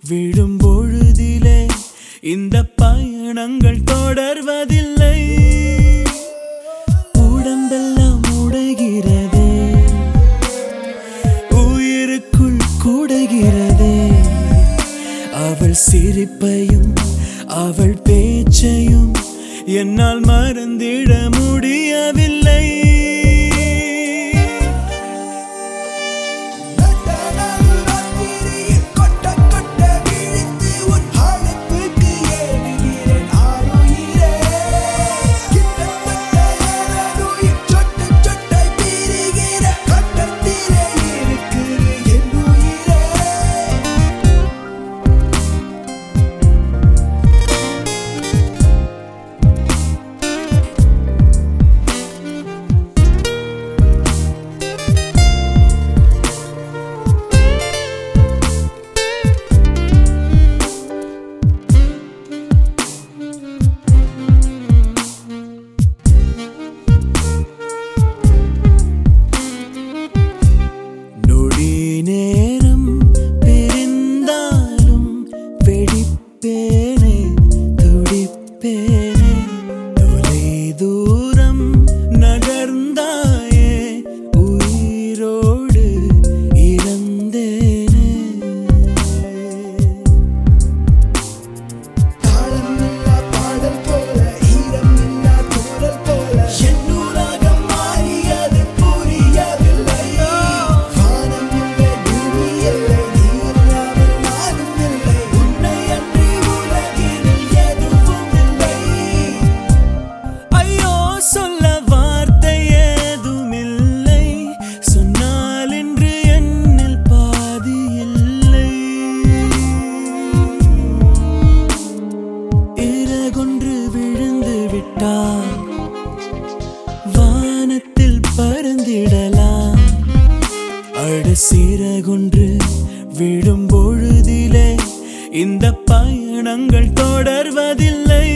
விழும் பொழுதிலே இந்த பயணங்கள் தொடர்வதில்லை உடம்பெல்லாம் உடைகிறதே உயிருக்குள் கூடுகிறதே அவள் சிரிப்பையும் அவள் பேச்சையும் என்னால் மறந்திட முடியவில்லை நட்டனது ராத்திரியில் கொட்ட கொட்ட விழித்து உன் அழைப்புக்கு ஏறுகிறேன் ஆருயிரே. கிட்டத்தட்ட எனதுயிர் சொட்டு சொட்டாய் பிரிகிற கட்டத்திலே இருக்குது என் உயிரே. நொடி நேரம் பிரிந்தாலும் வெடிப்பேனே துடிப்பேனே தொலை தூரம் நகர்ந்தாயே உயிரோடு இறந்தேனே தாளமில்லா பாடல் போல ஈரமில்லா தூறல் போல என் உலகம் மாறியது புரியவில்லை வானம் இல்லை பூமி இல்லை நீ இல்லாமல் நானும் இல்லை உன்னை அன்றி உலகினில் எதுவும் இல்லை ஐயோ சொல்ல வார்த்தை ஏதுமில்லை சொன்னால் இன்று என்னில் பாதி இல்லை இறகொன்று விழுந்து விட்டால் வானத்தில் பறந்திடலாம் அட சிறகொன்று விழும் பொழுதிலே இந்த பயணங்கள் தொடர்வதில்லை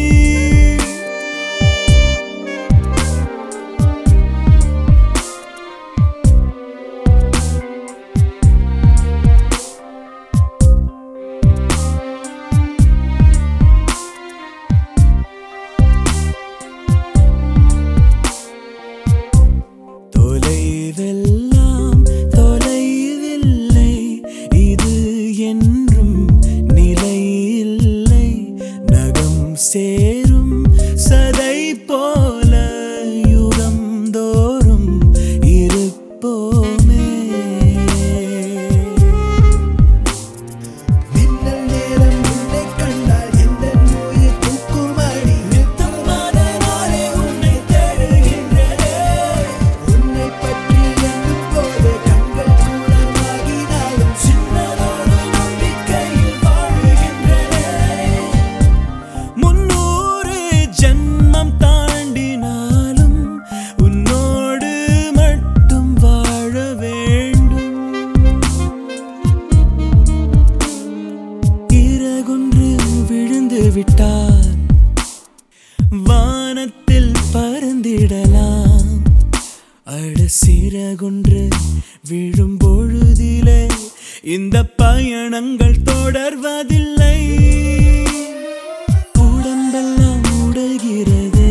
தொலைவெல்லாம் தொலைவில்லை இது என்றும் நிலையில்லை நகம் சேரும் சதை போல யுகம் தோறும் இருப்போமே மின்னல் நேரம் உன்னை கண்டால் எந்த நோயை தூக்குமடி நித்தமான நாளே உன்னை தேடுகின்றதே உன்னை பற்றி எண்ணும் போது கண்கள் கூடமாகினாலும் சின்னதொரு நம்பிக்கையில் வாழுகின்றதே முன்னூறு ஜென்மம் தாண்டினாலும் உன்னோடு மட்டும் வாழ வேண்டும் இறகொன்று விழுந்து விட்டால் வானத்தில் பறந்திடலாம் அட சிறகொன்று விழும் பொழுதிலே இந்த பயணங்கள் தொடர்வதில்லை உடம்பெல்லாம் உடைகிறதே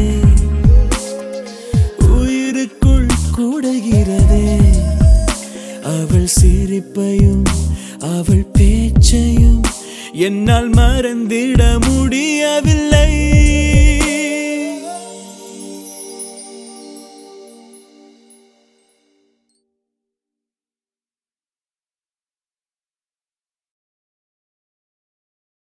உயிருக்குள் கூடுகிறதே அவள் சிரிப்பையும் அவள் பேச்சையும் என்னால் மறந்திட முடியவில்லை